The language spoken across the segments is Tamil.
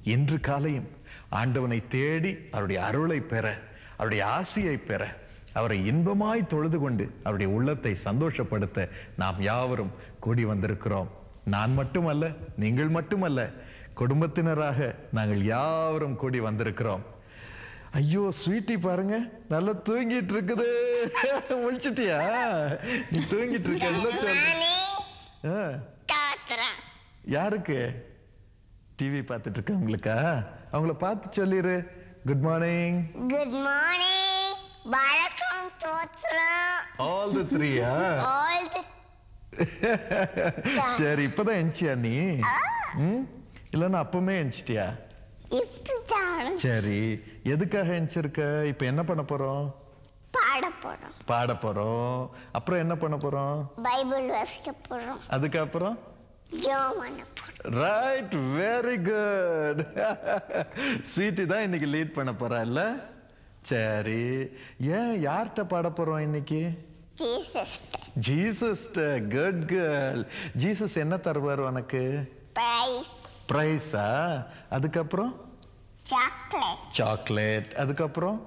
இன்று காலையும் ஆண்டவனை தேடி அவருடைய அருளை பெற அவருடைய ஆசியை பெற அவரை இன்பமாய் தொழுது கொண்டு அவருடைய உள்ளத்தை சந்தோஷப்படுத்த நாம் யாவரும் கூடி வந்திருக்கிறோம் நான் மட்டுமல்ல நீங்கள் மட்டுமல்ல குடும்பத்தினராக நாங்கள் யாவரும் கூடி வந்திருக்கிறோம் ஐயோ ஸ்வீட்டி பாருங்க நல்லா தூங்கிட்டு இருக்குது முழிச்சிட்டியா நீ தூங்கிட்டு இருக்க என்ன சொல்ற? நானே ஆ, தாத்துறேன் யாருக்கு டிவி பார்த்துட்டு இருக்கவங்களுக்கா அவங்கள பார்த்து சொல்லிடு குட் மார்னிங் குட் மார்னிங் வணக்கம் தோத்துறேன் ஆல் தி த்ரீயா ஆல் தி சரி இப்பதான் எந்திச்சியா நீ ம் இல்லைன்னா அப்பவுமே எந்திச்சிட்டியா இப்படிதான் சரி எதுக்காக எந்திச்சிருக்க இப்ப என்ன பண்ண போறோம் பாட போறோம் பாட போறோம் அப்புறம் என்ன பண்ண போறோம் பைபிள் வாசிக்க போறோம் அதுக்கப்புறம் ஜோம் பண்ண போறோம் ரைட் வெரி குட் ஸ்வீட்டி தான் இன்னைக்கு லீட் பண்ண போறா இல்ல சரி ஏன் யார்கிட்ட பாட போறோம் இன்னைக்கு Jesus Jesus good girl Jesus என்ன தருவார் உனக்கு பிரைஸ் ப்ரைஸா அதுக்கப்புறம் சாக்லேட் சாக்லேட் அதுக்கப்புறம்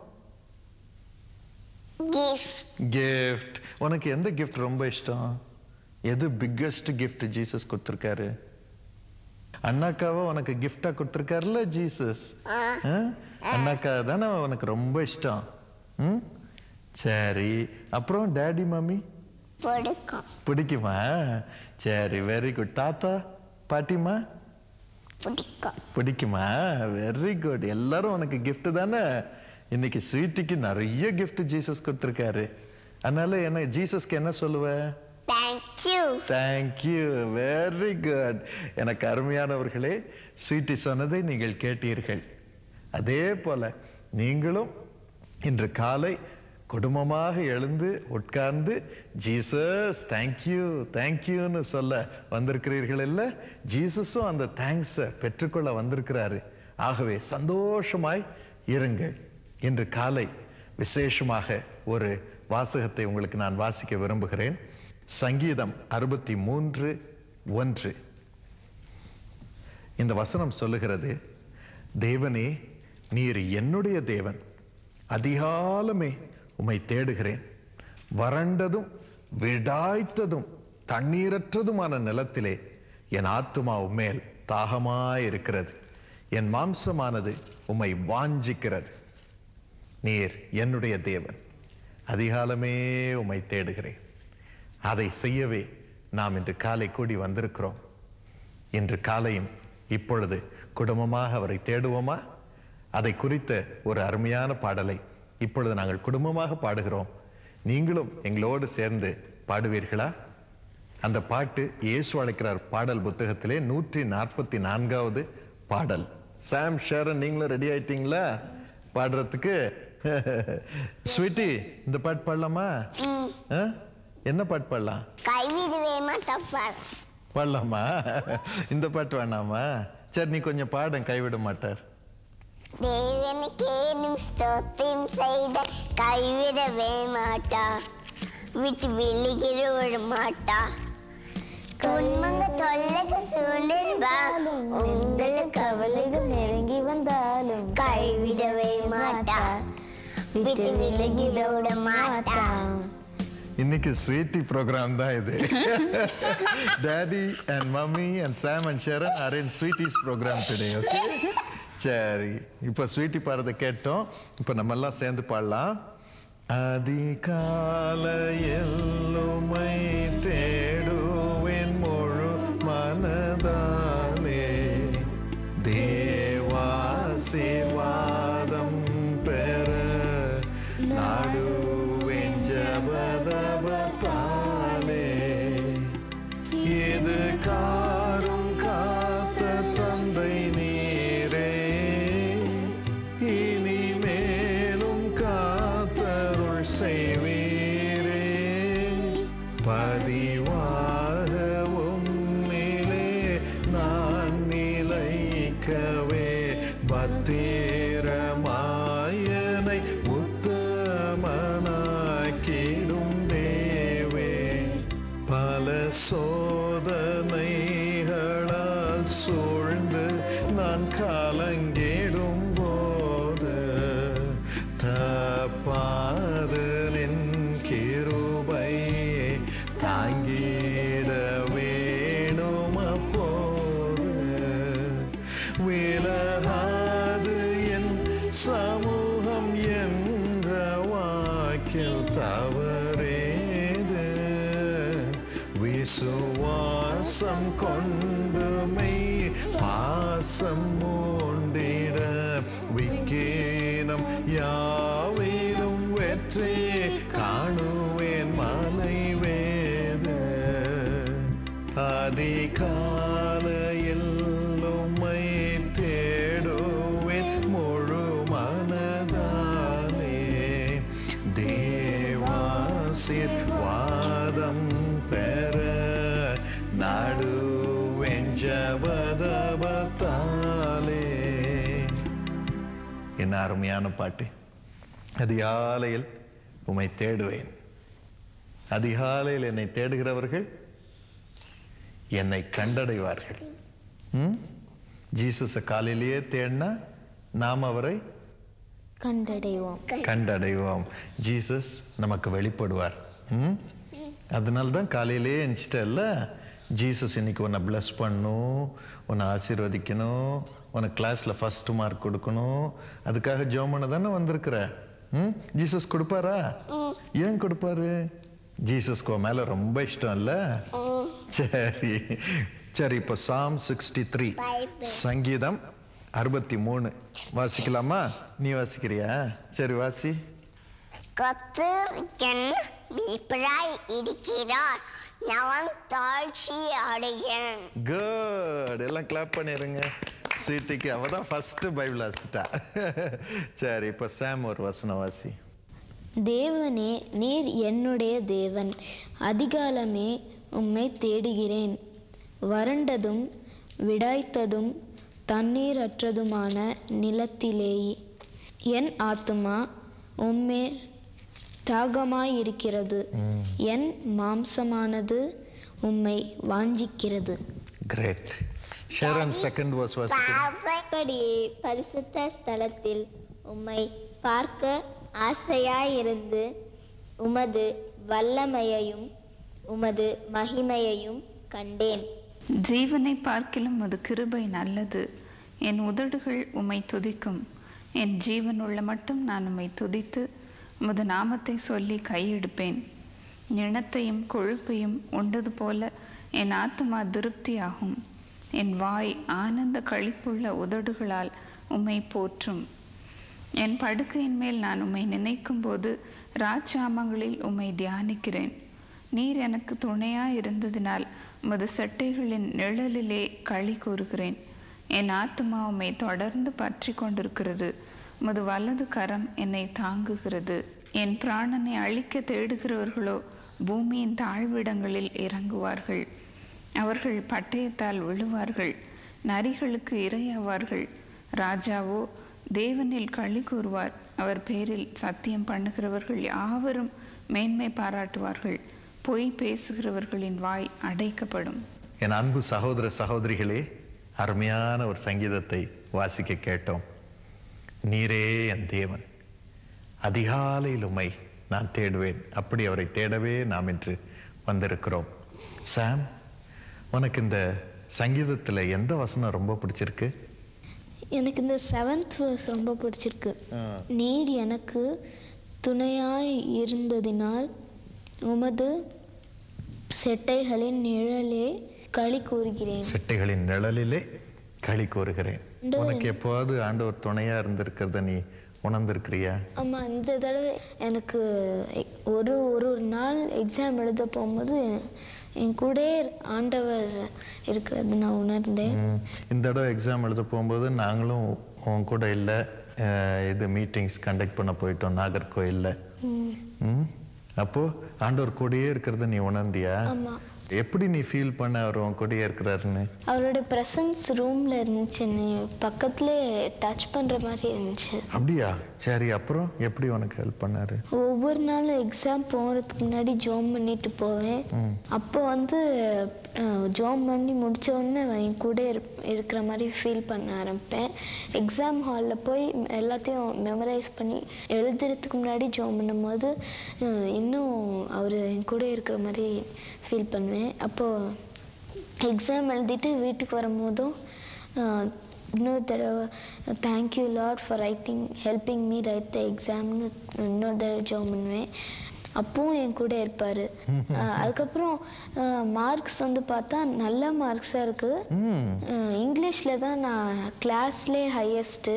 கிஃப்ட் கிஃப்ட் உனக்கு எந்த கிஃப்ட் ரொம்ப இஷ்டம் எது பிக்கஸ்ட் கிஃப்ட் ஜீசஸ் கொடுத்துருக்காரு அண்ணாக்காவை உனக்கு கிஃப்டா கொடுத்துருக்காருல்ல ஜீசஸ் ஆ? அண்ணாக்கா தானே உனக்கு ரொம்ப இஷ்டம் ம் சரி அப்புறம் டேடி மம்மி பிடிக்கும் பிடிக்குமா சரி வெரி குட் தாத்தா பாட்டிமா பிடிக்கும் பிடிக்குமா வெரி குட் எல்லாரும் உனக்கு gift தானே இன்னைக்கு ஸ்வீட்டிக்கு நிறைய gift ஜீசஸ் கொடுத்துருக்காரு அதனால என்ன ஜீசஸ்க்கு என்ன சொல்லுவ தேங்க்யூ தேங்க்யூ வெரி குட் எனக்கு அருமையானவர்களே ஸ்வீட்டி சொன்னதை நீங்கள் கேட்டீர்கள் அதே போல நீங்களும் இன்று காலை குடும்பமாக எழுந்து உட்கார்ந்து ஜீசஸ் தேங்க்யூ தேங்க்யூன்னு சொல்ல வந்திருக்கிறீர்கள் இல்ல ஜீசஸும் அந்த தேங்க்ஸை பெற்றுக்கொள்ள வந்திருக்கிறாரு ஆகவே சந்தோஷமாய் இருங்கள் இன்று காலை விசேஷமாக ஒரு வாசகத்தை உங்களுக்கு நான் வாசிக்க விரும்புகிறேன் சங்கீதம் அறுபத்தி மூன்று ஒன்று இந்த வசனம் சொல்லுகிறது தேவனே நீர் என்னுடைய தேவன் அதிகாலமே உம்மை தேடுகிறேன் வறண்டதும் விடாய்த்ததும் தண்ணீரற்றதுமான நிலத்திலே என் ஆத்துமா உம்மேல் தாகமாயிருக்கிறது என் மாம்சமானது உம்மை வாஞ்சிக்கிறது நீர் என்னுடைய தேவன் அதிகாலமே உம்மை தேடுகிறேன் அதை செய்யவே நாம் இன்று காலை கூடி வந்திருக்கிறோம் இன்று காலையும் இப்பொழுது குடும்பமாக அவரை தேடுவோமா அதை குறித்த ஒரு அருமையான பாடலை இப்பொழுது நாங்கள் குடும்பமாக பாடுகிறோம் நீங்களும் எங்களோடு சேர்ந்து பாடுவீர்களா அந்த பாட்டு இயேசு அழைக்கிறார் பாடல் புத்தகத்திலே நூற்றி நாற்பத்தி நான்காவது பாடல் சாம் ஷேரன் நீங்களும் ரெடி ஆயிட்டீங்களா பாடுறதுக்கு ஸ்வீட்டி இந்த பாட்டு பாடலாமா ஆ? என்ன பாட்டு பாடலாம் கைவிடவே மாட்டேன் பாரு பாடலாமா இந்த பாட்டு வேணாமா சரி நீ கொஞ்சம் பாடு கைவிட மாட்டார் தேவனுக்கே நிம் ஸ்தோத்திரம் செய்த கைவிடவே மாட்டா விட்டு விழுகிற விட மாட்டா துன்பங்க தொல்லைக்கு சூழ்நிலைவாலும் உங்களுக்கு கவலைகள் நெருங்கி வந்தாலும் கைவிடவே மாட்டா விட்டு விலகிட விட மாட்டா இன்னைக்கு ஸ்வீட்டி ப்ரோக்ராம் தான் இது daddy and mummy and Sam and Sharon are in sweeties program today okay சரி இப்போ ஸ்வீட்டி பாடுறதை கேட்டோம் இப்போ நம்ம எல்லாம் சேர்ந்து பாடலாம் அதிகாலையில் உம்மை தேடுவேன் முழு மனதாலே தேவாசிவாதம் பெற நாடுவேன் ஜபதபத்தாலே இது காரும் காத்த தந்தை நீரே இனிமேலும் காத்தருள் செய்வீரே பதிவாக உம்மிலே நான் நிலைக்கவே பத்திரமாயனை உத்தமனாக்கிடும் தேவே பல சோதனைகளால் சூழ்ந்து நான் காலங்கி விலகாது என் சமூகம் என்ற வாக்கில் தவறேது விசுவாசம் கொண்டுமை பாசம் மூண்டிட விக்கேனம் யாவிலும் வெற்றி காணுவேன் மலை வேது அதிகாலையில் உம்மை தேடுவேன் முழு மனதாலே தேவாசிர்வாதம் பெற நடுவேன் ஜபதபத்தாலே என்ன அருமையான பாட்டு அதிகாலையில் உம்மை தேடுவேன் அதிகாலையில் என்னை தேடுகிறவர்கள் என்னை கண்டடைவார்கள் ம்? ஜீசஸை காலையிலேயே தேடினா நாம் அவரை கண்டடைவோம் கண்டடைவோம் ஜீசஸ் நமக்கு வெளிப்படுவார் ம்? அதனால தான் காலையிலேயே எஞ்சிட்டல்ல ஜீசஸ் இன்னைக்கு உன்னை bless பண்ணும் உன்னை ஆசீர்வதிக்கணும் உனக்கு கிளாஸில் ஃபர்ஸ்ட் மார்க் கொடுக்கணும் அதுக்காக ஜோமனை தானே வந்திருக்கிற ம் ஜீசஸ் கொடுப்பாரா ஏன் கொடுப்பாரு ஜீசஸ்க்கு உன் மேலே ரொம்ப இஷ்டம் இல்ல சரி சரி இப்போ சாம் சிக்ஸ்டி த்ரீ Bible. சங்கீதம் அறுபத்தி மூணு வாசிக்கலாமா நீ வாசிக்கிறியா சரி வாசி கத்தர் என் மீட்பராய் இருக்கிறார் நான் தாழ்ச்சி அடைகிறேன் குட் எல்லாம் கிளாப் பண்ணிருங்க ஸ்வீட்டிக்கு அவ தான் ஃபர்ஸ்ட் பைபிள் வாசிட்டா சரி இப்போ சாம் ஒரு வசனம் வாசி தேவனே நீர் என்னுடைய தேவன் அதிகாலமே உம்மை தேடுகிறேன் வறண்டதும் விடாய்த்ததும் தண்ணீரற்றதுமான நிலத்திலே என் ஆத்துமா உம்மேல் தாகமாயிருக்கிறது என் மாம்சமானது உம்மை வாஞ்சிக்கிறது கிரேட் ஷேரன் செகண்ட் வர்ஸ் வாசிக்கிறேன் அப்படியே பரிசுத்த ஸ்தலத்தில் உம்மை பார்க்க ஆசையாயிருந்து உமது வல்லமையையும் உமது மகிமையையும் கண்டேன் ஜீவனை பார்க்கிலும் உமது கிருபை நல்லது என் உதடுகள் உம்மை துதிக்கும் என் ஜீவன் உள்ள மட்டும் நான் உம்மை துதித்து உமது நாமத்தை சொல்லி கையெடுப்பேன் நிணத்தையும் கொழுப்பையும் உண்டது போல என் ஆத்துமா திருப்தியாகும் என் வாய் ஆனந்த களிப்புள்ள உதடுகளால் உம்மை போற்றும் என் படுக்கையின் மேல் நான் உம்மை நினைக்கும்போது ராஜாமங்களில் உம்மை தியானிக்கிறேன் நீர் எனக்கு துணையாய் இருந்ததினால் உமது சட்டைகளின் நிழலிலே களி கூறுகிறேன் என் ஆத்துமா உம்மை தொடர்ந்து பற்றி கொண்டிருக்கிறது உமது வலது கரம் என்னை தாங்குகிறது என் பிராணனை அழிக்க தேடுகிறவர்களோ பூமியின் தாழ்விடங்களில் இறங்குவார்கள் அவர்கள் பட்டயத்தால் விழுவார்கள் நரிகளுக்கு இரையாவார்கள் ராஜாவோ தேவனில் களி கூறுவார் அவர் பேரில் சத்தியம் பண்ணுகிறவர்கள் யாவரும் மேன்மை பாராட்டுவார்கள் பொய் பேசுகிறவர்களின் வாய் அடைக்கப்படும் என் அன்பு சகோதர சகோதரிகளே அருமையான ஒரு சங்கீதத்தை வாசிக்க கேட்டோம் நீரே என் தேவன் அதிகாலையில் உம்மை நான் தேடுவேன் அப்படி அவரை தேடவே நாம் இன்று வந்திருக்கிறோம் சாம் உனக்கு இந்த சங்கீதத்தில் எந்த வசனம் ரொம்ப பிடிச்சிருக்கு எனக்கு இந்த செவன்த் வேர்ஸ் ரொம்ப பிடிச்சிருக்கு நீர் எனக்கு துணையாய் இருந்ததினால் உமது செட்டைகளின் நிழலே களி கூறுகிறேன் சிட்டைகளின் நிழலிலே களி கூறுகிறேன் ஆண்டவர் உனக்கு எப்போது ஆண்டவர் துணையா இருந்திருக்கிறத நீ உணர்ந்திருக்கிறியா ஆமாம் இந்த தடவை எனக்கு எ- ஒரு ஒரு நாள் எக்ஸாம் எழுத போகும்போது என் கூடயே ஆண்டவர் இருக்கிறது நான் உணர்ந்தேன் ம், இந்த தடவை எக்ஸாம் எழுத போகும்போது நாங்களும் உன் கூட இல்லை இது மீட்டிங்ஸ் கண்டக்ட் பண்ண போயிட்டோம் நாகர்கோயிலில் ம் அப்போ ஆண்டவர் கூடயே இருக்கிறத நீ உணர்ந்தியா ஆமாம் எப்படி நீ ஃபீல் பண்ண அவர் உன் கூடயே இருக்கிறாருன்னு அவரோட ப்ரெசன்ஸ் ரூமில் இருந்துச்சு நீ பக்கத்துலேயே டச் பண்ணுற மாதிரி இருந்துச்சு அப்படியா சரி அப்புறம் எப்படி உனக்கு ஹெல்ப் பண்ணாரு ஒவ்வொரு நாளும் எக்ஸாம் போகிறதுக்கு முன்னாடி ஜோம் பண்ணிட்டு போவேன் அப்போ வந்து ஜோம் பண்ணி முடிச்ச உடனே என் கூட இருப்- இருக்கிற மாதிரி ஃபீல் பண்ண ஆரம்பிப்பேன் எக்ஸாம் ஹாலில் போய் எல்லாத்தையும் மெமரைஸ் பண்ணி எழுதுறதுக்கு முன்னாடி ஜோம் பண்ணும்போது அஹ், இன்னும் அவர் என் கூட இருக்கிற மாதிரி ஃபீல் பண்ணுவேன் அப்போது எக்ஸாம் எழுதிட்டு வீட்டுக்கு வரும்போதும் ஆஹ், இன்னொரு தடவை thank you lot for writing helping me right the எக்ஸாம்னு இன்னொரு தடவை ஜோம் பண்ணுவேன் அப்பவும் என் கூட இருப்பார் அதுக்கப்புறம் மார்க்ஸ் வந்து பார்த்தா நல்ல மார்க்ஸாக இருக்குது இங்கிலீஷில் தான் நான் கிளாஸ்லே ஹையஸ்ட்டு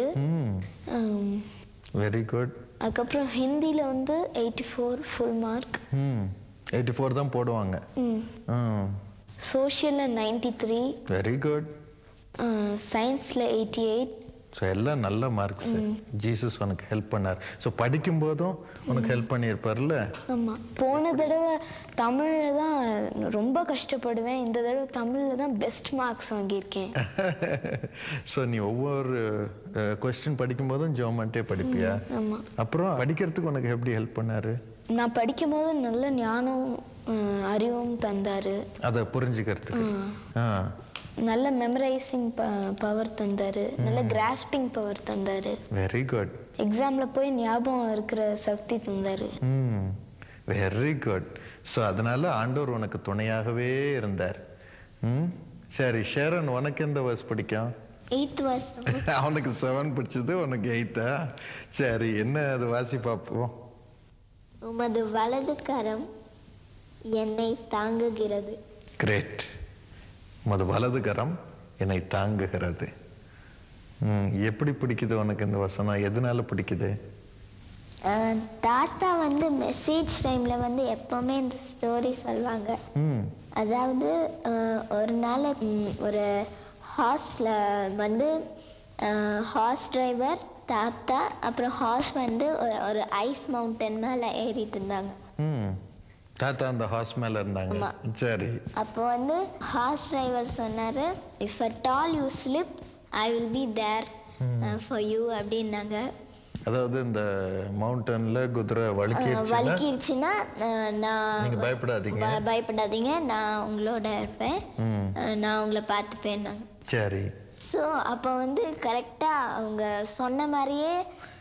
வெரி குட் அதுக்கப்புறம் ஹிந்தியில் வந்து eighty four full mark hmm eighty four தான் போடுவாங்க ம் சோஷியலில் நைன்டி த்ரீ வெரி குட் சயின்ஸில் எயிட்டி எயிட் ஸோ எல்லாம் நல்ல மார்க்ஸ் ஜீசஸ் உனக்கு ஹெல்ப் பண்ணார் ஸோ படிக்கும்போதும் உனக்கு ஹெல்ப் பண்ணியிருப்பார்ல ஆமாம் போன தடவை தமிழில் தான் ரொம்ப கஷ்டப்படுவேன் இந்த தடவை தமிழில் தான் பெஸ்ட் மார்க்ஸ் வாங்கியிருக்கேன் ஸோ நீ ஒவ்வொரு கொஸ்டின் படிக்கும்போதும் ஜோமன்ட்டே படிப்பியா ஆமாம் அப்புறம் படிக்கிறதுக்கு உனக்கு எப்படி ஹெல்ப் பண்ணாரு நான் படிக்கும்போது நல்ல ஞானம் அஹ், அறிவும் தந்தார் அதை புரிஞ்சுக்கிறதுக்கு ஆ நல்ல மெமரைசிங் ப பவர் தந்தார் நல்ல கிராஸ்பிங் பவர் தந்தார் வெரி குட் எக்ஸாமில் போய் ஞாபகம் இருக்கிற சக்தி தந்தார் ம் வெரி குட் ஸோ அதனால ஆண்டவர் உனக்கு துணையாகவே இருந்தார் ம் சரி ஷேரன் உனக்கு எந்த வர்ஸ் பிடிக்கும் எயித் வருஷம் அவனுக்கு செவன் பிடிச்சது உனக்கு எயித்தா சரி என்ன அது வாசி பார்ப்போம் உமது வலது கரம் என்னை தாங்குகிறது கிரேட் உமது வலது கரம் என்னை தாங்குகிறது ம் எப்படி பிடிக்குது உனக்கு இந்த வசனம் எதனால பிடிக்குது அஹ், தாத்தா வந்து மெசேஜ் டைமில் வந்து எப்போவுமே இந்த ஸ்டோரி சொல்லுவாங்க ம் அதாவது அஹ், ஒரு நாள் ம், ஒரு ஹார்ஸில் வந்து ஹார்ஸ் டிரைவர் தாத்தா அப்புறம் ஹார்ஸ் வந்து ஒரு ஒரு ஐஸ் மவுண்டன் மேலே ஏறிட்டு இருந்தாங்க ம் தாத்தா அந்த ஹாஸ் மேல இருந்தாங்க ஆமா. சரி அப்போ வந்து ஹார்ஸ் டிரைவர் சொன்னார் if at all you slip I will be there for you அப்படின்னாங்க அதாவது இந்த மவுண்டன்ல குதிரை அஹ், வழுக்கிடுச்சுன்னா வழுக்கிருச்சுன்னா அஹ், நான் நீங்க பயப்படாதீங்க ப- பயப்படாதீங்க நான் உங்களோட இருப்பேன் அஹ், நான் உங்களை பார்த்துப்பேன்னாங்க சரி ஸோ அப்போ வந்து கரெக்டாக அவங்க சொன்ன மாதிரியே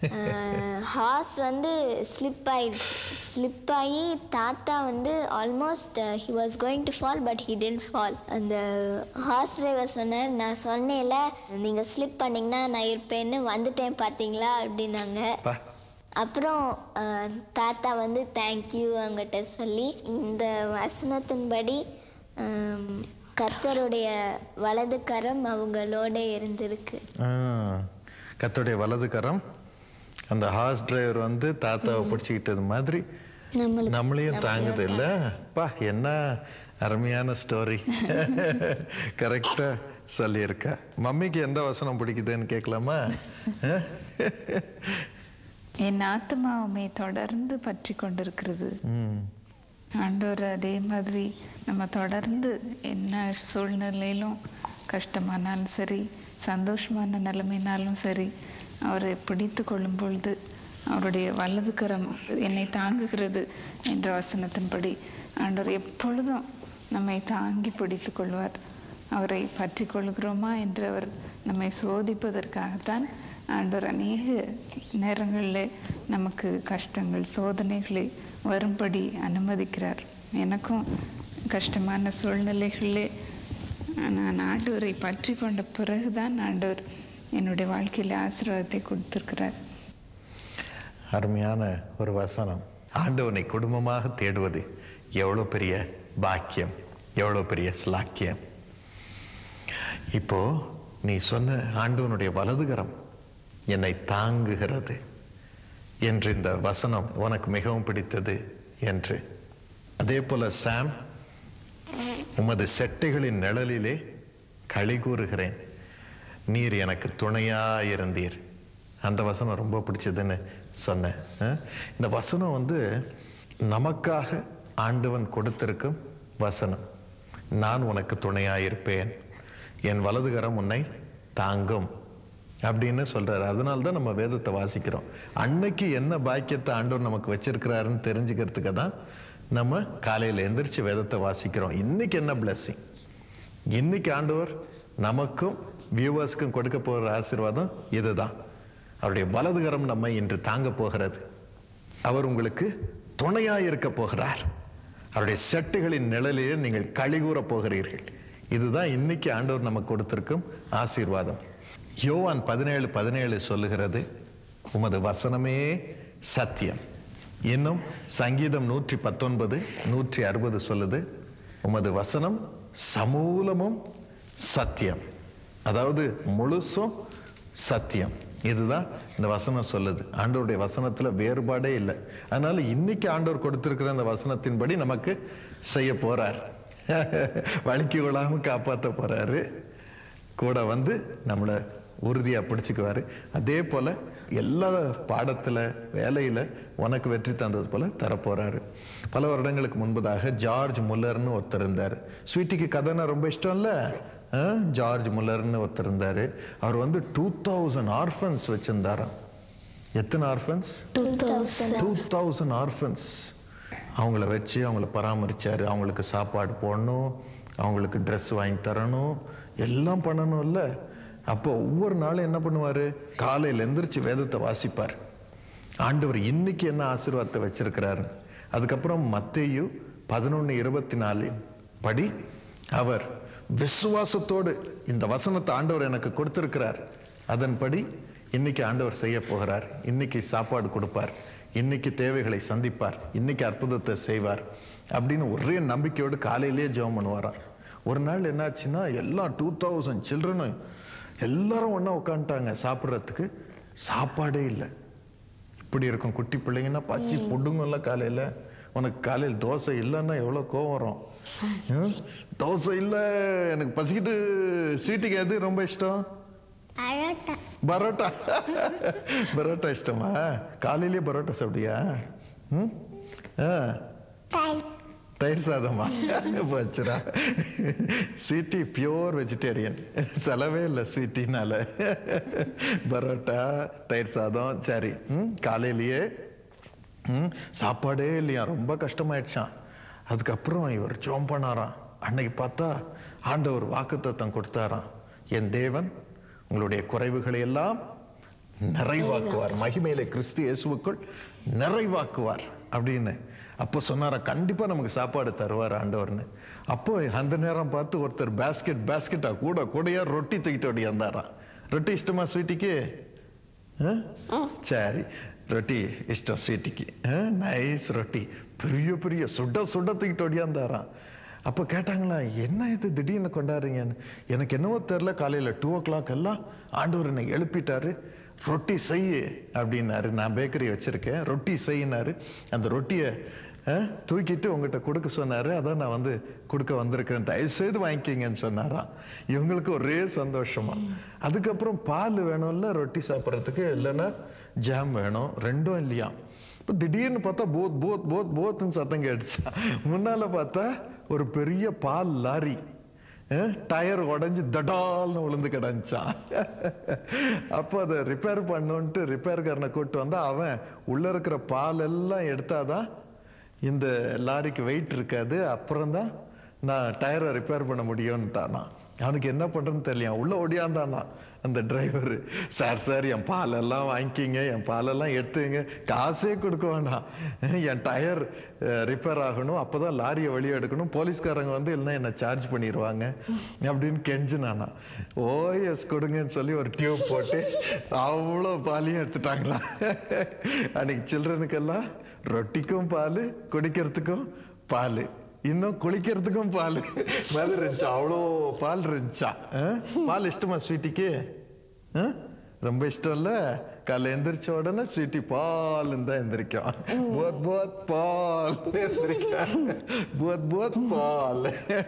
ஹார்ஸ் வந்து ஸ்லிப் ஆயிடுச்சு ஸ்லிப் ஆகி தாத்தா வந்து almost he was going to fall but he didn't fall அந்த ஹார்ஸ் டிரைவர் சொன்னார் நான் சொன்னேன்ல நீங்கள் ஸ்லிப் பண்ணிங்கன்னா நான் இருப்பேன்னு வந்துட்டேன் பார்த்தீங்களா அப்படின்னாங்க பா அப்புறம் அஹ், தாத்தா வந்து தேங்க்யூ அவங்ககிட்ட சொல்லி இந்த வசனத்தின்படி ஹம், கர்த்தருடைய வலது கரம் அவங்களோட இருந்திருக்கு ஆ, கர்த்தருடைய வலது கரம் அந்த ஹார்ஸ் டிரைவர் வந்து தாத்தாவை பிடிச்சிக்கிட்டது மாதிரி நம்மளுக்கு நம்மளையும் தாங்குது இல்ல பா என்ன அருமையான ஸ்டோரி கரெக்டா சொல்லியிருக்கா மம்மிக்கு எந்த வசனம் பிடிக்குதுன்னு கேட்கலாமா ஆ? என் ஆத்மா உம்மை தொடர்ந்து பற்றி கொண்டிருக்கிறது ம் ஆண்டவர் அதே மாதிரி நம்ம தொடர்ந்து என்ன சூழ்நிலையிலும் கஷ்டமானாலும் சரி சந்தோஷமான நிலைமைனாலும் சரி அவரை பிடித்து கொள்ளும் பொழுது அவருடைய வலது கரம் என்னை தாங்குகிறது என்ற வசனத்தின்படி ஆண்டவர் எப்பொழுதும் நம்மை தாங்கி பிடித்து கொள்வார் அவரை பற்றி கொள்கிறோமா என்று அவர் நம்மை சோதிப்பதற்காகத்தான் ஆண்டவர் அநேக நேரங்களில் நமக்கு கஷ்டங்கள் சோதனைகளை வரும்படி அனுமதிக்கிறார் எனக்கும் கஷ்டமான சூழ்நிலைகளிலே நான் ஆண்டவரை பற்றி கொண்ட பிறகுதான் ஆண்டவர் என்னுடைய வாழ்க்கையில் ஆசீர்வாதத்தை கொடுத்திருக்கிறார் அருமையான ஒரு வசனம் ஆண்டவனை குடும்பமாக தேடுவது எவ்வளோ பெரிய பாக்கியம் எவ்வளோ பெரிய ஸ்லாக்கியம் இப்போ நீ சொன்ன ஆண்டவனுடைய வலதுகரம் என்னை தாங்குகிறது என்று இந்த வசனம் உனக்கு மிகவும் பிடித்தது என்று அதே போல சாம் உமது செட்டைகளின் நிழலிலே களி கூறுகிறேன் நீர் எனக்கு துணையாயிருந்தீர் அந்த வசனம் ரொம்ப பிடிச்சதுன்னு சொன்னேன் அஹ்? இந்த வசனம் வந்து நமக்காக ஆண்டவன் கொடுத்திருக்கும் வசனம் நான் உனக்கு துணையாயிருப்பேன் என் வலதுகரம் உன்னை தாங்கும் அப்படின்னு சொல்றாரு அதனால தான் நம்ம வேதத்தை வாசிக்கிறோம் அன்னைக்கு என்ன பாக்கியத்தை ஆண்டவர் நமக்கு வச்சிருக்கிறாருன்னு தெரிஞ்சுக்கிறதுக்கு தான் நம்ம காலையில் எந்திரிச்சு வேதத்தை வாசிக்கிறோம் இன்னைக்கு என்ன blessing இன்னைக்கு ஆண்டவர் நமக்கும் வியூவர்ஸ்க்கும் கொடுக்க போகிற ஆசீர்வாதம் இதுதான் அவருடைய வலதுகரம் நம்மை இன்று தாங்க போகிறது அவர் உங்களுக்கு துணையாக இருக்க போகிறார் அவருடைய செட்டுகளின் நிழலிலே நீங்கள் கழிகூற போகிறீர்கள் இதுதான் இன்னைக்கு ஆண்டவர் நமக்கு கொடுத்திருக்கும் ஆசீர்வாதம் யோவான் பதினேழு பதினேழு சொல்லுகிறது உமது வசனமே சத்தியம் இன்னும் சங்கீதம் நூற்றி பத்தொன்பது நூற்றி அறுபது சொல்லுது உமது வசனம் சமூலமும் சத்தியம் அதாவது முழுசும் சத்தியம் இதுதான் இந்த வசனம் சொல்லுது ஆண்டவருடைய வசனத்துல வேறுபாடே இல்லை அதனால இன்னைக்கு ஆண்டவர் கொடுத்திருக்கிற அந்த வசனத்தின்படி நமக்கு செய்ய போறார் வலிக்கு விழாம காப்பாற்ற போறாரு கூட வந்து நம்மளை உறுதியாக பிடிச்சிக்குவாரு அதே போல் எல்லா பாடத்தில் வேலையில் உனக்கு வெற்றி தந்தது போல் தரப்போகிறாரு பல வருடங்களுக்கு முன்பதாக ஜார்ஜ் முல்லர்னு ஒருத்தர் இருந்தார் ஸ்வீட்டிக்கு கதைனா ரொம்ப இஷ்டம் இல்லை ஜார்ஜ் முல்லர்னு ஒருத்தர் இருந்தார் அவர் வந்து டூ தௌசண்ட் ஆர்ஃபன்ஸ் வச்சுருந்தாராம் எத்தனை orphans two thousand two thousand orphans அவங்கள வச்சு அவங்கள பராமரிச்சாரு அவங்களுக்கு சாப்பாடு போடணும் அவங்களுக்கு ட்ரெஸ் வாங்கி தரணும் எல்லாம் பண்ணணும்ல அப்போ ஒவ்வொரு நாளும் என்ன பண்ணுவார் காலையில் எந்திரிச்சு வேதத்தை வாசிப்பார் ஆண்டவர் இன்னைக்கு என்ன ஆசீர்வாதத்தை வச்சிருக்கிறாரு அதுக்கப்புறம் மத்தேயு பதினொன்று இருபத்தி நாலு படி அவர் விசுவாசத்தோடு இந்த வசனத்தை ஆண்டவர் எனக்கு கொடுத்திருக்கிறார் அதன்படி இன்னைக்கு ஆண்டவர் செய்ய போகிறார் இன்னைக்கு சாப்பாடு கொடுப்பார் இன்னைக்கு தேவைகளை சந்திப்பார் இன்னைக்கு அற்புதத்தை செய்வார் அப்படின்னு ஒரே நம்பிக்கையோடு காலையிலேயே ஜெபம் பண்ணுவாராம் ஒரு நாள் என்னாச்சுன்னா எல்லா டூ தௌசண்ட் சில்ட்ரனும் எல்லாரும் ஒன்றா உட்காந்துட்டாங்க சாப்பிட்றதுக்கு சாப்பாடே இல்லை இப்படி இருக்கும் குட்டி பிள்ளைங்கன்னா பசி புடுங்கும்ல காலையில் உனக்கு காலையில் தோசை இல்லைன்னா எவ்வளோ கோவம் வரும் ஹம்? தோசை இல்லை எனக்கு பசிக்குது சீட்டுக்கு எது ரொம்ப இஷ்டம் பரோட்டா பரோட்டா பரோட்டா இஷ்டமா காலையிலேயே பரோட்டா சாப்பிட்டியா ம் ஆ தயிர் தயிர் சாதமா வச்சுரா ஸ்வீட்டி பியோர் வெஜிடேரியன் செலவே இல்லை ஸ்வீட்டினால பரோட்டா தயிர் சாதம் சரி ம் காலையிலேயே ம் சாப்பாடே இல்லையா ரொம்ப கஷ்டமாயிடுச்சான் அதுக்கப்புறம் இவர் ஜோம் பண்ணாராம் அன்னைக்கு பார்த்தா ஆண்டவர் வாக்குத்தத்தம் கொடுத்தாராம் என் தேவன் உங்களுடைய குறைவுகளை எல்லாம் நிறைவாக்குவார் மகிமையில கிறிஸ்து இயேசுவுக்குள் நிறைவாக்குவார் அப்படின்னு அப்போ சொன்னாரா கண்டிப்பா நமக்கு சாப்பாடு தருவார் ஆண்டவர்னு அப்போ அந்த நேரம் பார்த்து ஒருத்தர் பேஸ்கெட் பேஸ்கெட்டா கூட கூடையா ரொட்டி தூக்கிட்டு ஓடியாந்தாராம் ரொட்டி இஷ்டமா ஸ்வீட்டிக்கு ஆ? சரி ரொட்டி இஷ்டம் ஸ்வீட்டிக்கு நைஸ் ரொட்டி பெரிய பெரிய சுட சுட தூக்கிட்டு ஓடியாந்தாராம் அப்போ கேட்டாங்களா என்ன இது திடீர்னு கொண்டாடுறீங்கன்னு எனக்கு என்னவோ தெரில காலையில் டூ ஓ கிளாக் எல்லாம் ஆண்டவர் என்னை எழுப்பிட்டாரு ரொட்டி செய்யு அப்படின்னாரு நான் பேக்கரி வச்சுருக்கேன் ரொட்டி செய்யினாரு அந்த ரொட்டியை அஹ், தூக்கிட்டு உங்ககிட்ட கொடுக்க சொன்னாரு அதான் நான் வந்து கொடுக்க வந்திருக்கிறேன் தயவு செய்து வாங்கிக்கிங்கன்னு சொன்னாராம் இவங்களுக்கு ஒரே சந்தோஷமா அதுக்கப்புறம் பால் வேணும்ல ரொட்டி சாப்பிட்றதுக்கு இல்லைன்னா ஜாம் வேணும் ரெண்டும் இல்லையா இப்போ திடீர்னு பார்த்தா போத் போத் போத் போத்னு சத்தம் கேட்டுச்சா முன்னால பார்த்தா ஒரு பெரிய பால் லாரி அஹ், டயர் உடஞ்சி தடால்னு விழுந்து கிடந்துச்சான் அப்போ அதை ரிப்பேர் பண்ணோன்ட்டு ரிப்பேர்காரனை கூப்பிட்டு வந்தா அவன் உள்ள இருக்கிற பால் எல்லாம் எடுத்தாதான் இந்த லாரிக்கு வெயிட் இருக்காது அப்புறம் தான் நான் டயரை ரிப்பேர் பண்ண முடியும்ட்டானா அவனுக்கு என்ன பண்ணுறதுன்னு தெரியல உள்ள ஓடியாந்தானா அந்த டிரைவர் சார் சார் என் பாலெல்லாம் வாங்கிக்கிங்க என் பாலெல்லாம் எடுத்துங்க காசே கொடுக்க வேண்டாம் என் டயர் ரிப்பேர் ஆகணும் அப்போ தான் லாரியை வெளியே எடுக்கணும் போலீஸ்காரங்க வந்து இல்லைன்னா என்னை சார்ஜ் பண்ணிடுவாங்க அப்படின்னு கெஞ்சினானா ஓஎஸ் கொடுங்கன்னு சொல்லி ஒரு டியூப் போட்டு அவ்வளோ பாலையும் எடுத்துட்டாங்களா அன்னைக்கு சில்ட்ரனுக்கெல்லாம் ரொட்டிக்கும் பால் குடிக்கிறதுக்கும் பால் இன்னும் குளிக்கிறதுக்கும் பால் மாதிரி இருந்துச்சு அவ்வளோ பால் இருந்துச்சா ஆ? பால் இஷ்டமா ஸ்வீட்டிக்கு ஆ? ரொம்ப இஷ்டம் இல்ல காலைல எந்திரிச்ச உடனே ஸ்வீட்டி பால் தான் எந்திரிக்கும் போத் போத் பால் எந்திரிக்கும் போத் போத் பால்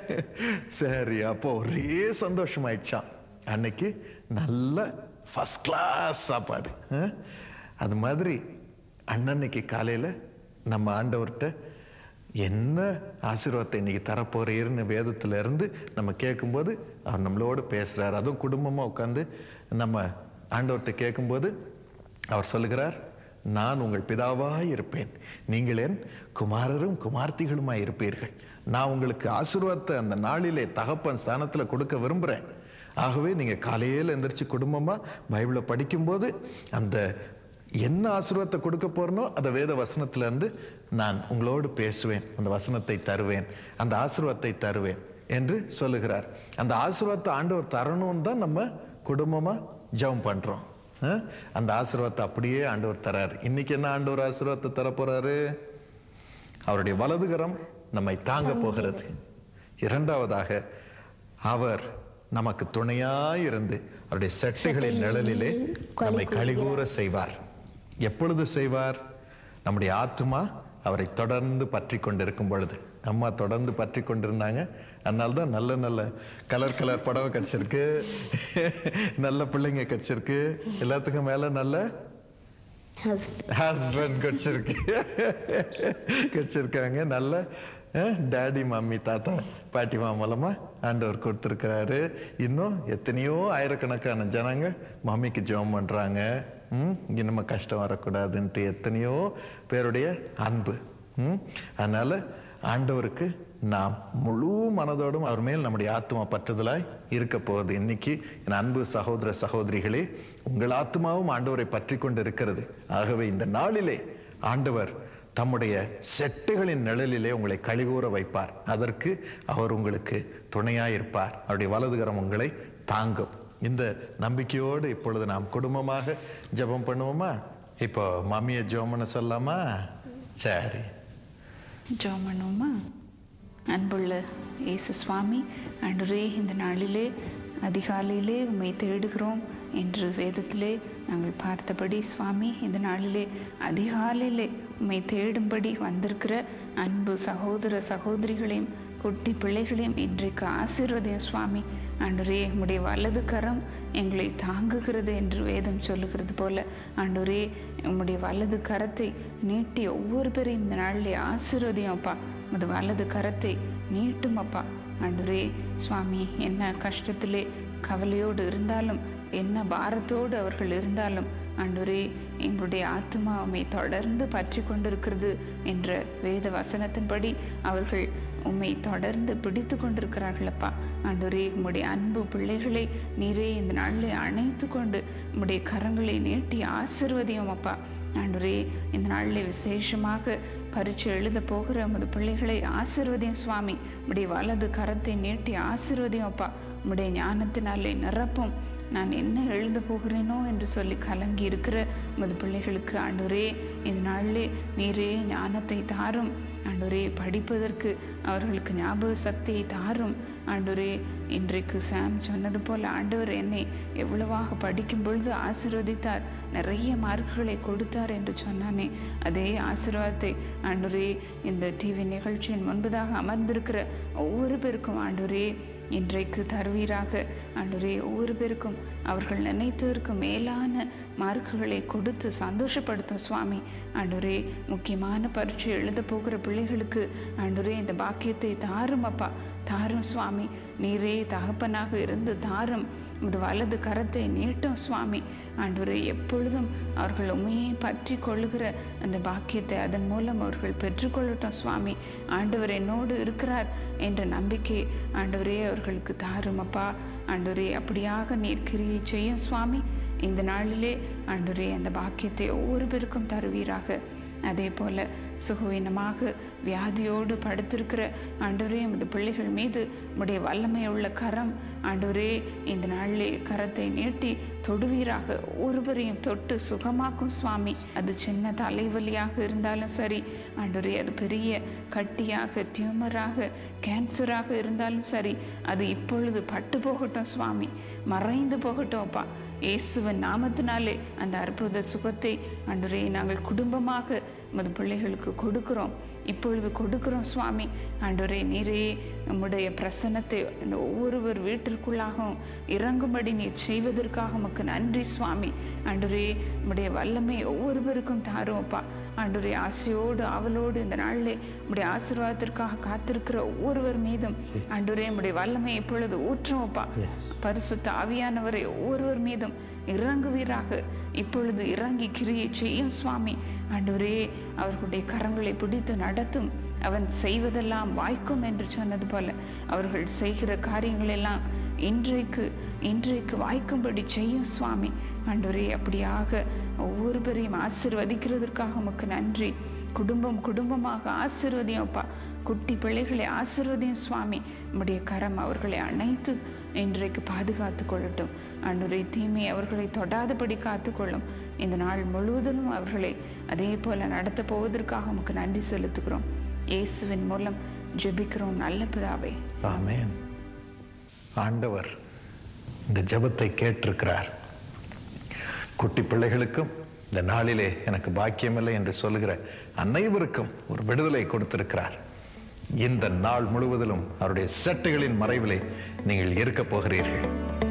சரி அப்போ ஒரே சந்தோஷமாயிடுச்சான் அன்னைக்கு நல்ல ஃபர்ஸ்ட் கிளாஸ் சாப்பாடு ஆ? அது மாதிரி அன்னன்னைக்கு காலையில நம்ம ஆண்டவர்கிட்ட என்ன ஆசீர்வாதத்தை இன்னைக்கு தரப்போறீர்னு வேதத்துல இருந்து நம்ம கேட்கும்போது அவர் நம்மளோடு பேசுறார் அதுவும் குடும்பமா உட்காந்து நம்ம ஆண்டவர்கிட்ட கேட்கும்போது அவர் சொல்லுகிறார் நான் உங்கள் பிதாவாய் இருப்பேன் நீங்கள் என் குமாரரும் குமார்த்திகளுமாய் இருப்பீர்கள் நான் உங்களுக்கு ஆசீர்வாதத்தை அந்த நாளிலே தகப்பன் ஸ்தானத்துல கொடுக்க விரும்புறேன் ஆகவே நீங்க காலையில எந்திரிச்சு குடும்பமா பைபிளை படிக்கும்போது அந்த என்ன ஆசீர்வாதத்தை கொடுக்க போறனோ அந்த வேத வசனத்துல இருந்து நான் உங்களோடு பேசுவேன் அந்த வசனத்தை தருவேன் அந்த ஆசீர்வாதத்தை தருவேன் என்று சொல்லுகிறார் அந்த ஆசீர்வாதத்தை ஆண்டவர் தரணும்னு தான் நம்ம குடும்பமா ஜெபம் பண்றோம் ஆ? அந்த ஆசீர்வாதத்தை அப்படியே ஆண்டவர் தராரு இன்னைக்கு என்ன ஆண்டவர் ஆசீர்வாதத்தை தர போறாரு அவருடைய வலதுகரம் நம்மை தாங்க போகிறது இரண்டாவதாக அவர் நமக்கு துணையாய் இருந்து அவருடைய செட்டைகளின் நிழலிலே நம்மை கழிகூற செய்வார் எப்பொழுது செய்வார் நம்முடைய ஆத்துமா அவரை தொடர்ந்து பற்றி கொண்டிருக்கும் பொழுது அம்மா தொடர்ந்து பற்றி கொண்டிருந்தாங்க அதனால தான் நல்ல நல்ல கலர் கலர் புடவை கிடச்சிருக்கு நல்ல பிள்ளைங்க கிடச்சிருக்கு எல்லாத்துக்கும் மேலே நல்ல ஹஸ்பண்ட் ஹஸ்பண்ட் கிடைச்சிருக்கு கிடைச்சிருக்காங்க நல்ல டேடி மம்மி தாத்தா பாட்டிமா மூலமா ஆண்டவர் கொடுத்துருக்கிறாரு இன்னும் எத்தனையோ ஆயிரக்கணக்கான ஜனங்க மம்மிக்கு ஜெபம் பண்றாங்க ம், இங்க நம்ம கஷ்டம் வரக்கூடாதுன்ட்டு எத்தனையோ பேருடைய அன்பு ம், அதனால ஆண்டவருக்கு நாம் முழு மனதோடும் அவர் மேல் நம்முடைய ஆத்மா பற்றுதலாய் இருக்க போகுது இன்னைக்கு என் அன்பு சகோதர சகோதரிகளே உங்கள் ஆத்மாவும் ஆண்டவரை பற்றி கொண்டு இருக்கிறது ஆகவே இந்த நாளிலே ஆண்டவர் தம்முடைய செட்டுகளின் நிழலிலே உங்களை கழிகூற வைப்பார் அதற்கு அவர் உங்களுக்கு துணையாய் இருப்பார் அவருடைய வலதுகரம் உங்களை தாங்கும் இந்த நம்பிக்கையோடு இப்பொழுது நாம் குடும்பமாக ஜெபம் பண்ணுவோமா இப்போ மம்மியை ஜெபம் பண்ண சொல்லாமா சரி ஜெபம் பண்ணுவோமா அன்புள்ள இயேசு சுவாமி ஆண்டவரே இந்த நாளிலே அதிகாலையிலே உம்மை தேடுகிறோம் என்று வேதத்திலே நாங்கள் பார்த்தபடி சுவாமி இந்த நாளிலே அதிகாலையிலே உம்மை தேடும்படி வந்திருக்கிற அன்பு சகோதர சகோதரிகளையும் குட்டி பிள்ளைகளையும் இன்றைக்கு ஆசீர்வதியும் சுவாமி ஆண்டவரே உம்முடைய வலது கரம் எங்களை தாங்குகிறது என்று வேதம் சொல்லுகிறது போல ஆண்டவரே உம்முடைய வலது கரத்தை நீட்டி ஒவ்வொரு பேரையும் இந்த நாளிலே ஆசீர்வதியும் அப்பா உமது வலது கரத்தை நீட்டும் அப்பா ஆண்டவரே சுவாமி என்ன கஷ்டத்திலே கவலையோடு இருந்தாலும் என்ன பாரத்தோடு அவர்கள் இருந்தாலும் ஆண்டவரே எங்களுடைய ஆத்மா உம்மை தொடர்ந்து பற்றி கொண்டிருக்கிறது என்ற வேத வசனத்தின்படி அவர்கள் உம்மை தொடர்ந்து பிடித்து கொண்டிருக்கிறார்களப்பா ஆண்டவரே உம்முடைய அன்பு பிள்ளைகளை நீரே இந்த நாளில் அணைத்து கொண்டு உம்முடைய கரங்களை நீட்டி ஆசிர்வதியும் அப்பா ஆண்டவரே இந்த நாளில் விசேஷமாக பரீட்சை எழுத போகிற உமது பிள்ளைகளை ஆசிர்வதியும் சுவாமி உம்முடைய வலது கரத்தை நீட்டி ஆசிர்வதியும் அப்பா உம்முடைய ஞானத்தினாலே நிரப்பும் நான் என்ன எழுத போகிறேனோ என்று சொல்லி கலங்கி இருக்கிற உமது பிள்ளைகளுக்கு ஆண்டவரே இந்த நாளிலே நீரே ஞானத்தை தாரும் ஆண்டவரே படிப்பதற்கு அவர்களுக்கு ஞாபக சக்தியை தாரும் ஆண்டவரே இன்றைக்கு சாம் சொன்னது போல் ஆண்டவர் என்னை எவ்வளவாக படிக்கும் பொழுது ஆசீர்வதித்தார் நிறைய மார்க்குகளை கொடுத்தார் என்று சொன்னானே அதே ஆசீர்வாதத்தை ஆண்டவரே இந்த டிவி நிகழ்ச்சியின் முன்பதாக அமர்ந்திருக்கிற ஒவ்வொரு பேருக்கும் ஆண்டவரே இன்றைக்கு தருவீராக ஆண்டவரே ஒவ்வொரு பேருக்கும் அவர்கள் நினைத்ததற்கு மேலான மார்க்குகளை கொடுத்து சந்தோஷப்படுத்தும் சுவாமி ஆண்டவரே முக்கியமான பரீட்சை எழுத போகிற பிள்ளைகளுக்கு ஆண்டவரே இந்த பாக்கியத்தை தாரும் அப்பா தாரும் சுவாமி நீரே தகப்பனாக இருந்து தாரும் உமது வலது கரத்தை நீட்டும் சுவாமி ஆண்டவரே எப்பொழுதும் அவர்கள் உண்மையை பற்றி கொள்ளுகிற அந்த பாக்கியத்தை அதன் மூலம் அவர்கள் பெற்றுக்கொள்ளட்டும் சுவாமி ஆண்டவர் என்னோடு இருக்கிறார் என்ற நம்பிக்கை ஆண்டவரே அவர்களுக்கு தாரும் அப்பா ஆண்டவரே அப்படியாக நீர் கிரியை செய்யும் சுவாமி இந்த நாளிலே ஆண்டவரே அந்த பாக்கியத்தை ஒவ்வொரு பேருக்கும் தருவீராக அதே போல சுகவீனமாக வியாதியோடு படுத்திருக்கிற ஆண்டவரே உமது பிள்ளைகள் மீது உம்முடைய வல்லமை உள்ள கரம் ஆண்டவரே இந்த நாளிலே கரத்தை நீட்டி தொடுவீராக ஒருவரையும் தொட்டு சுகமாக்கும் சுவாமி அது சின்ன தலைவலியாக இருந்தாலும் சரி ஆண்டவரே அது பெரிய கட்டியாக டியூமராக கேன்சராக இருந்தாலும் சரி அது இப்பொழுது பட்டு போகட்டும் சுவாமி மறைந்து போகட்டும் அப்பா இயேசுவின் நாமத்தினாலே அந்த அற்புத சுகத்தை அன்றைய நாங்கள் குடும்பமாக உமது பிள்ளைகளுக்கு கொடுக்கிறோம் இப்பொழுது கொடுக்கிறோம் சுவாமி ஆண்டவரே நீரே உம்முடைய பிரசன்னத்தை இந்த ஒவ்வொருவர் வீட்டிற்குள்ளாகவும் இறங்கும்படி நீர் செய்வதற்காக உமக்கு நன்றி சுவாமி ஆண்டவரே உம்முடைய வல்லமை ஒவ்வொருவருக்கும் தாரும் அப்பா ஆண்டவரே ஆசையோடு ஆவலோடு இந்த நாளிலே உம்முடைய ஆசீர்வாதத்திற்காக காத்திருக்கிற ஒவ்வொருவர் மீதும் ஆண்டவரே உம்முடைய வல்லமை இப்பொழுது ஊற்றும் அப்பா பரிசுத்த ஆவியானவரை ஒவ்வொருவர் மீதும் இறங்குவீராக இப்பொழுது இறங்கி கிரியை செய்யும் சுவாமி ஆண்டவரே அவர்களுடைய கரங்களை பிடித்து நடத்தும் அவன் செய்வதெல்லாம் வாய்க்கும் என்று சொன்னது போல அவர்கள் செய்கிற காரியங்களெல்லாம் இன்றைக்கு இன்றைக்கு வாய்க்கும்படி செய்யும் சுவாமி ஆண்டவரே அப்படியாக ஒவ்வொரு பேரையும் ஆசிர்வதிக்கிறதற்காக உமக்கு நன்றி குடும்பம் குடும்பமாக ஆசிர்வதியும் அப்பா குட்டி பிள்ளைகளை ஆசிர்வதியும் சுவாமி உம்முடைய கரம் அவர்களை அனைத்து இன்றைக்கு பாதுகாத்து கொள்ளட்டும் ஆண்டவரே தீமை அவர்களை தொடாதபடி காத்துக்கொள்ளும் இந்த நாள் முழுவதும் அவர்களை அதே போல நடத்த போவதற்காக உமக்கு நன்றி செலுத்துகிறோம் இயேசுவின் மூலம் ஜெபிக்கிறோம் நல்ல பிதாவே ஆமென் ஆண்டவர் இந்த ஜெபத்தை கேட்டிருக்கிறார் குட்டி பிள்ளைகளுக்கும் இந்த நாளிலே எனக்கு பாக்கியமில்லை என்று சொல்லுகிற அனைவருக்கும் ஒரு விடுதலை கொடுத்திருக்கிறார் இந்த நாள் முழுவதிலும் அவருடைய செட்டைகளின் மறைவிலே நீங்கள் இருக்கப் போகிறீர்கள்